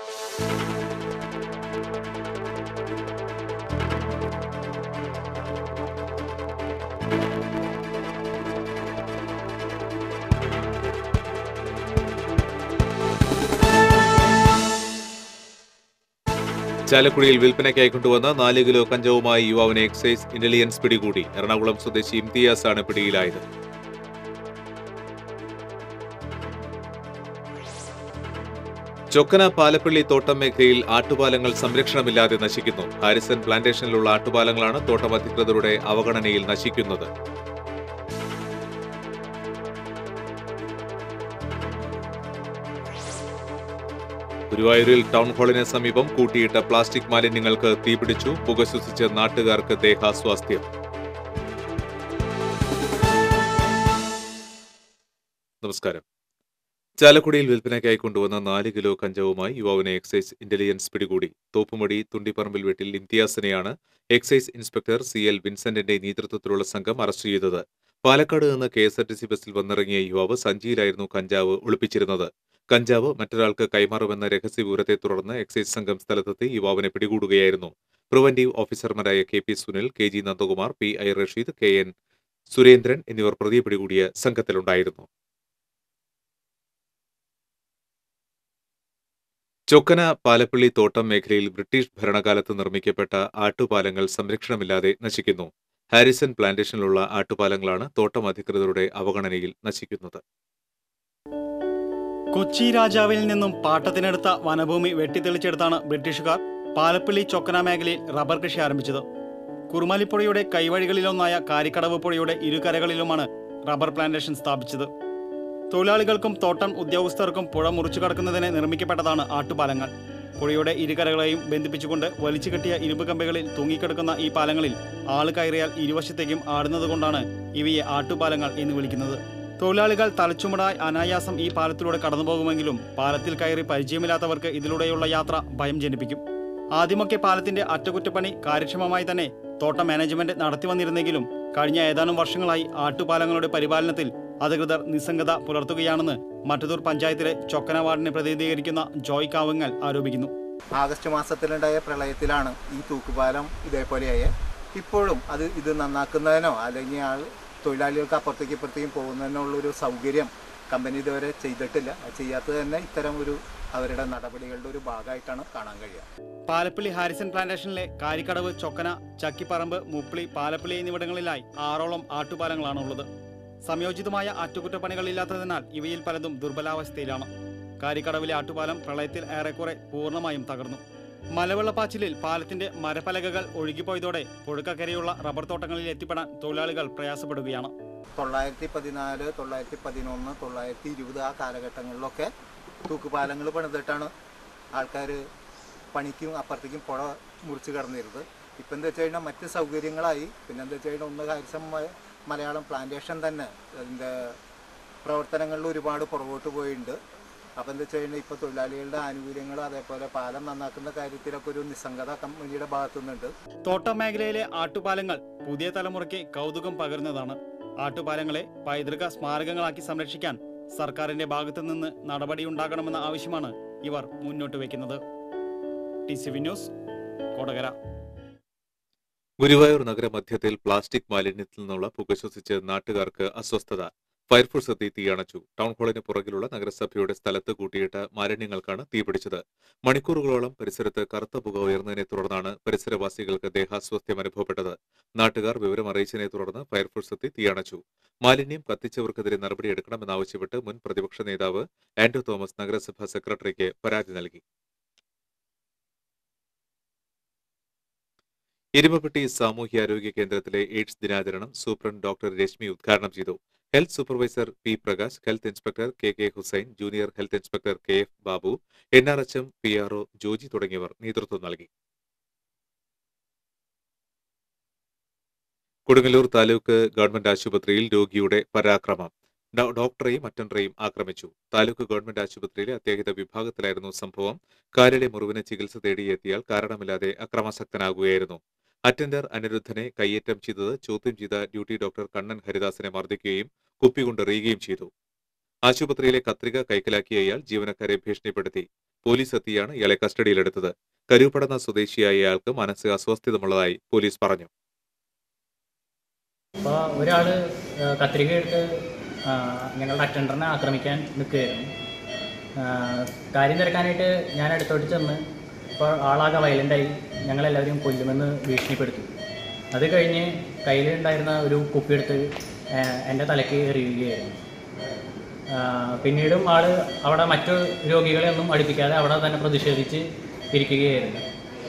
ചാലക്കുടിയിൽ വിൽപ്പനയ്ക്കായി കൊണ്ടുവന്ന നാല് കിലോ കഞ്ചാവുമായി യുവാവിനെ എക്സൈസ് ഇന്റലിജൻസ് പിടികൂടി എറണാകുളം സ്വദേശി ഇംതിയാസ് ആണ് പിടിയിലായത് ചൊക്കന പാലപ്പള്ളി തോട്ടം മേഖലയിൽ ആട്ടുപാലങ്ങൾ സംരക്ഷണമില്ലാതെ നശിക്കുന്നു ഹാരിസൺ പ്ലാന്റേഷനിലുള്ള ആട്ടുപാലങ്ങളാണ് തോട്ടം അധികൃതരുടെ അവഗണനയിൽ നശിക്കുന്നത് ഗുരുവായൂരിൽ ടൗൺ ഹാളിന് സമീപം കൂട്ടിയിട്ട പ്ലാസ്റ്റിക് മാലിന്യങ്ങൾക്ക് തീപിടിച്ചു പുക ശ്വസിച്ച് നാട്ടുകാർക്ക് ദേഹാസ്വാസ്ഥ്യം നമസ്കാരം ചാലക്കുടിയിൽ വിൽപ്പനയ്ക്കായി കൊണ്ടുവന്ന നാല് കിലോ കഞ്ചാവുമായി യുവാവിനെ എക്സൈസ് ഇന്റലിജൻസ് പിടികൂടി തോപ്പുമടി തുണ്ടിപ്പറമ്പിൽ വീട്ടിൽ ഇംതിയാസിനെയാണ് എക്സൈസ് ഇൻസ്പെക്ടർ സി എൽ വിൻസെന്റിന്റെ നേതൃത്വത്തിലുള്ള സംഘം അറസ്റ്റ് ചെയ്തത് പാലക്കാട് നിന്ന് K S R T C ബസ്സിൽ വന്നിറങ്ങിയ യുവാവ് സഞ്ചിയിലായിരുന്നു കഞ്ചാവ് ഒളിപ്പിച്ചിരുന്നത് കഞ്ചാവ് മറ്റൊരാൾക്ക് കൈമാറുമെന്ന രഹസ്യവിവരത്തെ തുടർന്ന് എക്സൈസ് സംഘം സ്ഥലത്തെത്തി യുവാവിനെ പിടികൂടുകയായിരുന്നു പ്രിവന്റീവ് ഓഫീസർമാരായ K P Sunil K G Nandakumar P I Rasheed K N Surendran എന്നിവർ പ്രതിയെ പിടികൂടിയ സംഘത്തിലുണ്ടായിരുന്നു ചൊക്കന പാലപ്പള്ളി തോട്ടം മേഖലയിൽ ബ്രിട്ടീഷ് ഭരണകാലത്ത് നിർമ്മിക്കപ്പെട്ട ആട്ടുപാലങ്ങൾ സംരക്ഷണമില്ലാതെ നശിക്കുന്നു ഹാരിസൺ പ്ലാന്റേഷനിലുള്ള ആട്ടുപാലങ്ങളാണ് തോട്ടം അധികൃതരുടെ അവഗണനയിൽ നശിക്കുന്നത് കൊച്ചി രാജാവിൽ നിന്നും പാട്ടത്തിനെടുത്ത വനഭൂമി വെട്ടിത്തെളിച്ചെടുത്താണ് ബ്രിട്ടീഷുകാർ പാലപ്പള്ളി ചൊക്കന മേഖലയിൽ റബ്ബർ കൃഷി ആരംഭിച്ചത് കുറുമലിപ്പുഴയുടെ കൈവഴികളിലൊന്നായ കാരിക്കടവ് പുഴയുടെ ഇരുകരകളിലുമാണ് റബ്ബർ പ്ലാന്റേഷൻ സ്ഥാപിച്ചത് തൊഴിലാളികൾക്കും തോട്ടം ഉദ്യോഗസ്ഥർക്കും പുഴ മുറിച്ചു കടക്കുന്നതിന് നിർമ്മിക്കപ്പെട്ടതാണ് ആട്ടുപാലങ്ങൾ പുഴയുടെ ഇരുകരകളെയും ബന്ധിപ്പിച്ചുകൊണ്ട് വലിച്ചു കെട്ടിയ ഇരുമ്പ് കമ്പികളിൽ തൂങ്ങിക്കിടക്കുന്ന ഈ പാലങ്ങളിൽ ആള് കയറിയാൽ ഇരുവശത്തേക്കും ആടുന്നതുകൊണ്ടാണ് ഇവയെ ആട്ടുപാലങ്ങൾ എന്ന് വിളിക്കുന്നത് തൊഴിലാളികൾ തലച്ചുമടായി അനായാസം ഈ പാലത്തിലൂടെ കടന്നുപോകുമെങ്കിലും പാലത്തിൽ കയറി പരിചയമില്ലാത്തവർക്ക് ഇതിലൂടെയുള്ള യാത്ര ഭയം ജനിപ്പിക്കും ആദ്യമൊക്കെ പാലത്തിന്റെ അറ്റകുറ്റപ്പണി കാര്യക്ഷമമായി തന്നെ തോട്ടം മാനേജ്മെന്റ് നടത്തി വന്നിരുന്നെങ്കിലും കഴിഞ്ഞ ഏതാനും വർഷങ്ങളായി ആട്ടുപാലങ്ങളുടെ പരിപാലനത്തിൽ അധികൃതർ നിസ്സംഗത പുലർത്തുകയാണെന്ന് മറ്റത്തൂർ പഞ്ചായത്തിലെ ചൊക്കന വാർഡിനെ പ്രതിനിധീകരിക്കുന്ന ജോയ് കാവങ്ങൽ ആരോപിക്കുന്നു ആഗസ്റ്റ് മാസത്തിലുണ്ടായ പ്രളയത്തിലാണ് ഈ തൂക്കുപാലം ഇതേപോലെയായ ഇപ്പോഴും അത് ഇത് നന്നാക്കുന്നതിനോ അല്ലെങ്കിൽ ആൾ തൊഴിലാളികൾക്ക് അപ്പുറത്തേക്ക് ഇപ്പുറത്തേക്കും പോകുന്നതിനുള്ളൊരു സൗകര്യം കമ്പനി ഇതുവരെ ചെയ്തിട്ടില്ല അത് ചെയ്യാത്തത് തന്നെ ഇത്തരം ഒരു അവരുടെ നടപടികളുടെ ഒരു ഭാഗമായിട്ടാണ് കാണാൻ കഴിയുക പാലപ്പള്ളി ഹാരിസൺ പ്ലാന്റേഷനിലെ കാരിക്കടവ് ചൊക്കന ചക്കിപ്പറമ്പ് മുപ്പിളി പാലപ്പള്ളി എന്നിവിടങ്ങളിലായി ആറോളം ആട്ടുപാലങ്ങളാണ് ഉള്ളത് സംയോജിതമായ അറ്റകുറ്റപ്പണികളില്ലാത്തതിനാൽ ഇവയിൽ പലതും ദുർബലാവസ്ഥയിലാണ് കാരിക്കടവിലെ ആട്ടുപാലം പ്രളയത്തിൽ ഏറെക്കുറെ പൂർണ്ണമായും തകർന്നു മലവെള്ളപ്പാച്ചിലിൽ പാലത്തിന്റെ മരപ്പലകകൾ ഒഴുകിപ്പോയതോടെ പുഴക്കക്കരയുള്ള റബ്ബർ തോട്ടങ്ങളിൽ എത്തിപ്പെടാൻ തൊഴിലാളികൾ പ്രയാസപ്പെടുകയാണ് തൊള്ളായിരത്തി പതിനാല് തൊള്ളായിരത്തി പതിനൊന്ന് തൊള്ളായിരത്തി ഇരുപത് ആ കാലഘട്ടങ്ങളിലൊക്കെ തൂക്കുപാലങ്ങൾ പണിതിട്ടാണ് ആൾക്കാർ പണിക്കും അപ്പുറത്തേക്കും പുഴ മുറിച്ച് കടന്നിരുന്നത് ഇപ്പം എന്താ വെച്ച് കഴിഞ്ഞാൽ മറ്റ് സൗകര്യങ്ങളായി പിന്നെ എന്താ വെച്ച് കഴിഞ്ഞാൽ ഒന്ന് കാര്യം മലയാളം പ്ലാന്റേഷൻ തന്നെ അതിൻ്റെ പ്രവർത്തനങ്ങളിൽ ഒരുപാട് പുറകോട്ട് പോയിട്ടുണ്ട് അപ്പം എന്താ വെച്ച് കഴിഞ്ഞാൽ ഇപ്പോൾ തൊഴിലാളികളുടെ ആനുകൂല്യങ്ങൾ അതേപോലെ പാലം നന്നാക്കുന്ന കാര്യത്തിലൊക്കെ ഒരു നിസ്സംഗത കമ്പനിയുടെ ഭാഗത്തുനിന്നുണ്ട് തോട്ടം മേഖലയിലെ ആട്ടുപാലങ്ങൾ പുതിയ തലമുറയ്ക്ക് കൗതുകം പകരുന്നതാണ് ആട്ടുപാലങ്ങളെ പൈതൃക സ്മാരകങ്ങളാക്കി സംരക്ഷിക്കാൻ സർക്കാരിന്റെ ഭാഗത്തു നിന്ന് നടപടിയുണ്ടാകണമെന്ന ആവശ്യമാണ് ഇവർ മുന്നോട്ട് വയ്ക്കുന്നത് T C V news Kodakara Guruvayur നഗരമധ്യത്തിൽ പ്ലാസ്റ്റിക് മാലിന്യത്തിൽ നിന്നുള്ള പുക ശ്വസിച്ച് നാട്ടുകാർക്ക് അസ്വസ്ഥത ഫയർഫോഴ്സ് എത്തി തീയണച്ചു ടൗൺ ഹാളിന് പുറകിലുള്ള നഗരസഭയുടെ സ്ഥലത്ത് കൂട്ടിയിട്ട മാലിന്യങ്ങൾക്കാണ് തീപിടിച്ചത് മണിക്കൂറുകളോളം പരിസരത്ത് കറുത്ത പുക ഉയർന്നതിനെ തുടർന്നാണ് പരിസരവാസികൾക്ക് ദേഹാസ്വാസ്ഥ്യം അനുഭവപ്പെട്ടത് നാട്ടുകാർ വിവരം അറിയിച്ചതിനെ തുടർന്ന് ഫയർഫോഴ്സ് എത്തി തീയണച്ചു മാലിന്യം കത്തിച്ചവർക്കെതിരെ നടപടിയെടുക്കണമെന്നാവശ്യപ്പെട്ട് മുൻ പ്രതിപക്ഷ നേതാവ് ആന്റോ തോമസ് നഗരസഭാ സെക്രട്ടറിക്ക് പരാതി നൽകി എരുമപ്പെട്ടി സാമൂഹ്യാരോഗ്യ കേന്ദ്രത്തിലെ എയ്ഡ്സ് ദിനാചരണം സൂപ്രണ്ട് ഡോക്ടർ രശ്മി ഉദ്ഘാടനം ചെയ്തു health supervisor P Prakash health inspector K K Hussain junior health inspector K F Babu N R H M P R O Joji തുടങ്ങിയവർ നേതൃത്വം നൽകി കൊടുങ്ങല്ലൂർ താലൂക്ക് ഗവൺമെന്റ് ആശുപത്രിയിൽ രോഗിയുടെ പരാക്രമം ഡോ- ഡോക്ടറെയും അറ്റൻഡറെയും ആക്രമിച്ചു താലൂക്ക് ഗവൺമെന്റ് ആശുപത്രിയിലെ അത്യാഹിത വിഭാഗത്തിലായിരുന്നു സംഭവം കാലിലെ മുറിവിന് ചികിത്സ തേടിയെത്തിയാൽ കാരണമില്ലാതെ അക്രമാസക്തനാകുകയായിരുന്നു അറ്റൻഡർ അനിരുദ്ധനെ കയ്യേറ്റം ചെയ്തത് ചോദ്യം ചെയ്ത ഡ്യൂട്ടി ഡോക്ടർ കണ്ണൻ ഹരിദാസിനെ മർദ്ദിക്കുകയും കുപ്പികൊണ്ടെറിയുകയും ചെയ്തു ആശുപത്രിയിലെ കത്രിക കൈക്കലാക്കിയ ഇയാൾ ജീവനക്കാരെ ഭീഷണിപ്പെടുത്തി പോലീസ് എത്തിയാണ് ഇയാളെ കസ്റ്റഡിയിലെടുത്തത് കരുപ്പടന്ന സ്വദേശിയായ ഇയാൾക്ക് മാനസിക അസ്വസ്ഥതമുള്ളതായി പോലീസ് പറഞ്ഞു അപ്പോൾ ഒരാൾ കത്രിക എടുത്ത് ആ, ഞങ്ങളുടെ അറ്റൻഡറിനെ ആക്രമിക്കാൻ നിൽക്കുകയായിരുന്നു ആ, കാര്യം തിരക്കാനായിട്ട് ഞാൻ അടുത്തോട്ട് ചെന്ന് ഇപ്പോൾ ആളാകെ വയലൻ്റായി ഞങ്ങളെല്ലാവരും കൊല്ലുമെന്ന് ഭീഷണിപ്പെടുത്തി അത് കഴിഞ്ഞ് കയ്യിലുണ്ടായിരുന്ന ഒരു കുപ്പിയെടുത്ത് ആ, എൻ്റെ തലയ്ക്ക് എറിയുകയായിരുന്നു ആ, പിന്നീടും ആൾ അവിടെ മറ്റു രോഗികളെ ഒന്നും അടുപ്പിക്കാതെ അവിടെ തന്നെ പ്രതിഷേധിച്ച് ഇരിക്കുകയായിരുന്നു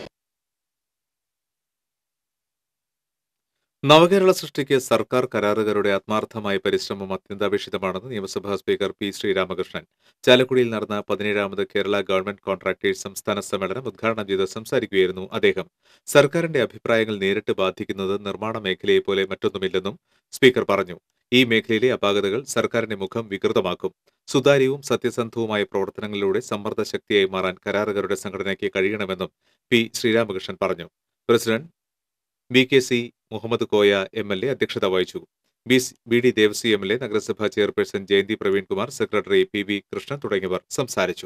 നവകേരള സൃഷ്ടിക്ക് സർക്കാർ കരാറുകാരുടെ ആത്മാർത്ഥമായ പരിശ്രമം അത്യന്താപേക്ഷിതമാണെന്ന് നിയമസഭാ സ്പീക്കർ പി ശ്രീരാമകൃഷ്ണൻ ചാലക്കുടിയിൽ നടന്ന പതിനേഴാമത് കേരള ഗവൺമെന്റ് കോൺട്രാക്ടേഴ്സ് സംസ്ഥാന സമ്മേളനം ഉദ്ഘാടനം ചെയ്ത് സംസാരിക്കുകയായിരുന്നു അദ്ദേഹം സർക്കാരിന്റെ അഭിപ്രായങ്ങൾ നേരിട്ട് ബാധിക്കുന്നത് നിർമ്മാണ മേഖലയെ പോലെ മറ്റൊന്നുമില്ലെന്നും സ്പീക്കർ പറഞ്ഞു ഈ മേഖലയിലെ അപാകതകൾ സർക്കാരിന്റെ മുഖം വികൃതമാക്കും സുതാര്യവും സത്യസന്ധവുമായ പ്രവർത്തനങ്ങളിലൂടെ സമ്മർദ്ദ ശക്തിയായി മാറാൻ കരാറുകാരുടെ സംഘടനയ്ക്ക് കഴിയണമെന്നും പി ശ്രീരാമകൃഷ്ണൻ പറഞ്ഞു president B K C Muhammed Koya M L A അധ്യക്ഷത വഹിച്ചു ബി സ്- B D Devasi M L A നഗരസഭാ chairperson Jayanthi Praveenkumar secretary P V Krishnan തുടങ്ങിയവർ സംസാരിച്ചു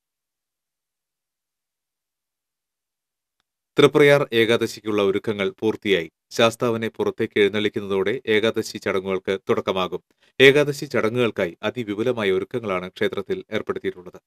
തൃപ്രയാർ ഏകാദശിക്കുള്ള ഒരുക്കങ്ങൾ പൂർത്തിയായി ശാസ്താവിനെ പുറത്തേക്ക് എഴുന്നള്ളിക്കുന്നതോടെ ഏകാദശി ചടങ്ങുകൾക്ക് തുടക്കമാകും ഏകാദശി ചടങ്ങുകൾക്കായി അതിവിപുലമായ ഒരുക്കങ്ങളാണ് ക്ഷേത്രത്തിൽ ഏർപ്പെടുത്തിയിട്ടുള്ളത്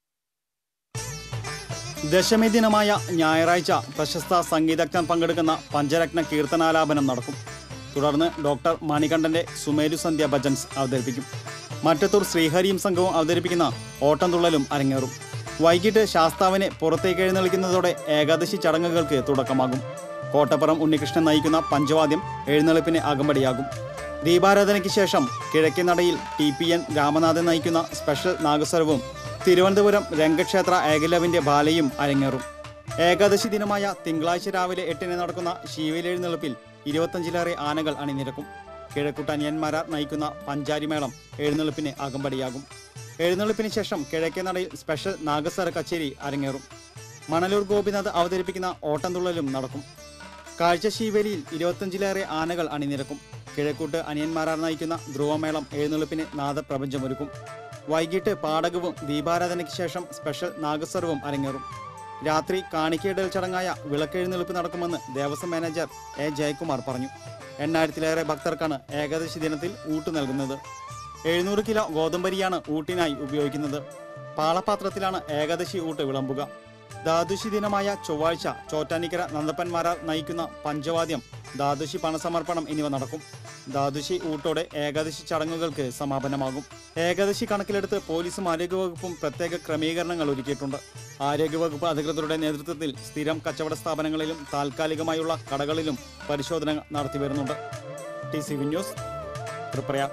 ദശമി ദിനമായ ഞായറാഴ്ച പ്രശസ്ത സംഗീതജ്ഞൻ പങ്കെടുക്കുന്ന പഞ്ചരത്ന കീർത്തനാലാപനം നടക്കും തുടർന്ന് ഡോക്ടർ മണികണ്ഠന്റെ സുമേരു സന്ധ്യ ഭജൻസ് അവതരിപ്പിക്കും മറ്റത്തൂർ ശ്രീഹരിയും സംഘവും അവതരിപ്പിക്കുന്ന ഓട്ടംതുള്ളലും അരങ്ങേറും വൈകിട്ട് ശാസ്താവിനെ പുറത്തേക്ക് എഴുന്നള്ളിക്കുന്നതോടെ ഏകാദശി ചടങ്ങുകൾക്ക് തുടക്കമാകും കോട്ടപ്പുറം ഉണ്ണികൃഷ്ണൻ നയിക്കുന്ന പഞ്ചവാദ്യം എഴുന്നള്ളിപ്പിന് അകമ്പടിയാകും ദീപാരാധനയ്ക്ക് ശേഷം കിഴക്കേ നടയിൽ ടി പി എൻ രാമനാഥൻ നയിക്കുന്ന സ്പെഷ്യൽ നാഗസ്വരവും തിരുവനന്തപുരം രംഗക്ഷേത്ര ഏകലവിന്റെ ബാലയും അരങ്ങേറും ഏകാദശി ദിനമായ തിങ്കളാഴ്ച രാവിലെ എട്ടിന് നടക്കുന്ന ശിവയിലെഴുന്നള്ളിപ്പിൽ ഇരുപത്തഞ്ചിലേറെ ആനകൾ അണിനിരക്കും കിഴക്കുട്ടനിയന്മാരാർ നയിക്കുന്ന പഞ്ചാരിമേളം എഴുന്നള്ളിപ്പിന് അകമ്പടിയാകും എഴുന്നള്ളിപ്പിന് ശേഷം കിഴക്കേ നടയിൽ സ്പെഷ്യൽ നാഗസ്വര കച്ചേരി അരങ്ങേറും മണലൂർ ഗോപിനാഥ് അവതരിപ്പിക്കുന്ന ഓട്ടംതുള്ളലും നടക്കും കാഴ്ചശീവേലിയിൽ ഇരുപത്തഞ്ചിലേറെ ആനകൾ അണിനിരക്കും കിഴക്കൂട്ട് അനിയന്മാരാർ നയിക്കുന്ന ധ്രുവമേളം എഴുന്നള്ളിപ്പിന് നാദപ്രപഞ്ചമൊരുക്കും വൈകിട്ട് പാടകവും ദീപാരാധനയ്ക്ക് ശേഷം സ്പെഷ്യൽ നാഗസ്വരവും അരങ്ങേറും രാത്രി കാണിക്കയിടൽ ചടങ്ങായ വിളക്കെഴുന്നള്ളിപ്പ് നടക്കുമെന്ന് ദേവസ്വം മാനേജർ എ ജയകുമാർ പറഞ്ഞു എണ്ണായിരത്തിലേറെ ഭക്തർക്കാണ് ഏകാദശി ദിനത്തിൽ ഊട്ട് നൽകുന്നത് എഴുന്നൂറ് കിലോ ഗോതമ്പരിയാണ് ഊട്ടിനായി ഉപയോഗിക്കുന്നത് പാളപാത്രത്തിലാണ് ഏകാദശി ഊട്ട് വിളമ്പുക ദ്വാദശി ദിനമായ ചൊവ്വാഴ്ച ചോറ്റാനിക്കര നന്ദപ്പന്മാരാർ നയിക്കുന്ന പഞ്ചവാദ്യം ദ്വാദശി പണസമർപ്പണം എന്നിവ നടക്കും ദ്വാദശി ഊട്ടോടെ ഏകാദശി ചടങ്ങുകൾക്ക് സമാപനമാകും ഏകാദശി കണക്കിലെടുത്ത് പോലീസും ആരോഗ്യവകുപ്പും പ്രത്യേക ക്രമീകരണങ്ങൾ ഒരുക്കിയിട്ടുണ്ട് ആരോഗ്യവകുപ്പ് അധികൃതരുടെ നേതൃത്വത്തിൽ സ്ഥിരം കച്ചവട സ്ഥാപനങ്ങളിലും താൽക്കാലികമായുള്ള കടകളിലും പരിശോധന നടത്തിവരുന്നുണ്ട് T C V news Triprayar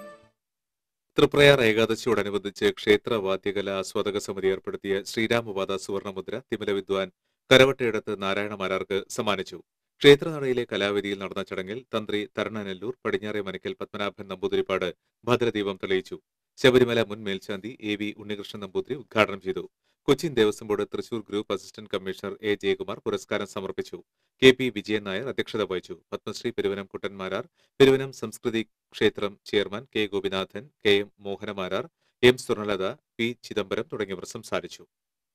Triprayar ഏകാദശിയോടനുബന്ധിച്ച് ക്ഷേത്ര വാദ്യകല ആസ്വാദക സമിതി ഏർപ്പെടുത്തിയ ശ്രീരാമപാത സുവർണമുദ്ര തിമില വിദ്വാൻ കരവട്ടയിടത്ത് നാരായണമാരാർക്ക് സമ്മാനിച്ചു ക്ഷേത്രനടയിലെ കലാവേദിയിൽ നടന്ന ചടങ്ങിൽ തന്ത്രി തരണനെല്ലൂർ പടിഞ്ഞാറെ മനക്കൽ പത്മനാഭൻ നമ്പൂതിരിപ്പാട് ഭദ്രദീപം തെളിയിച്ചു ശബരിമല മുൻ മേൽശാന്തി എ വി ഉണ്ണികൃഷ്ണൻ നമ്പൂതിരി ഉദ്ഘാടനം ചെയ്തു Cochin Devaswom board Thrissur group assistant commissioner A Jayakumar പുരസ്കാരം സമർപ്പിച്ചു കെ പി വിജയൻ നായർ അധ്യക്ഷത വഹിച്ചു പത്മശ്രീ പെരുവനം കുട്ടന്മാരാർ പെരുവനം സംസ്കൃതി ക്ഷേത്രം chairman K Gopinathan K M Mohanamarar M Swarnalatha P Chidambaram തുടങ്ങിയവർ സംസാരിച്ചു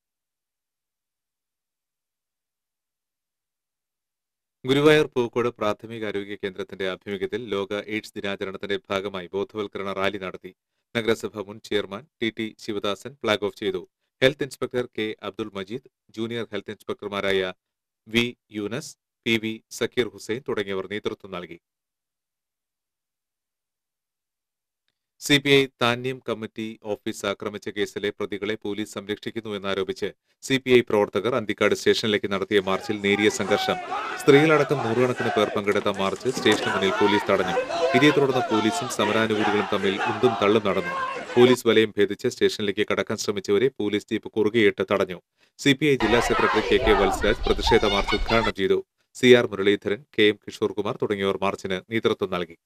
ഗുരുവായൂർ പൂക്കോട് പ്രാഥമികാരോഗ്യ കേന്ദ്രത്തിന്റെ ആഭിമുഖ്യത്തിൽ ലോക എയ്ഡ്സ് ദിനാചരണത്തിന്റെ ഭാഗമായി ബോധവൽക്കരണ റാലി നടത്തി നഗരസഭ മുൻ chairman T T Sivadasan flag off ചെയ്തു health inspector K Abdul Majeed junior health ഇൻസ്പെക്ടർമാരായ V Yunus P V Zakir Hussain തുടങ്ങിയവർ നേതൃത്വം നൽകി C P I Thanyam committee office ആക്രമിച്ച കേസിലെ പ്രതികളെ പോലീസ് സംരക്ഷിക്കുന്നുവെന്നാരോപിച്ച് സി പി ഐ പ്രവർത്തകർ അന്തിക്കാട് സ്റ്റേഷനിലേക്ക് നടത്തിയ മാർച്ചിൽ നേരിയ സംഘർഷം സ്ത്രീകളടക്കം നൂറുകണക്കിന് പേർ പങ്കെടുത്ത മാർച്ച് സ്റ്റേഷന് മുന്നിൽ പോലീസ് തടഞ്ഞു ഇതേ തുടർന്ന് പോലീസും സമരാനുകൂലികളും തമ്മിൽ ഉന്തും തള്ളും നടന്നു പോലീസ് വലയം ഭേദിച്ച് സ്റ്റേഷനിലേക്ക് കടക്കാൻ ശ്രമിച്ചവരെ പോലീസ് ജീപ്പ് കുറുകെയിട്ട് തടഞ്ഞു സി പി ഐ ജില്ലാ സെക്രട്ടറി കെ കെ വത്സരാജ് പ്രതിഷേധ മാർച്ച് ഉദ്ഘാടനം ചെയ്തു C R Muraleedharan K M Kishore Kumar തുടങ്ങിയവർ മാർച്ചിന് നേതൃത്വം നൽകി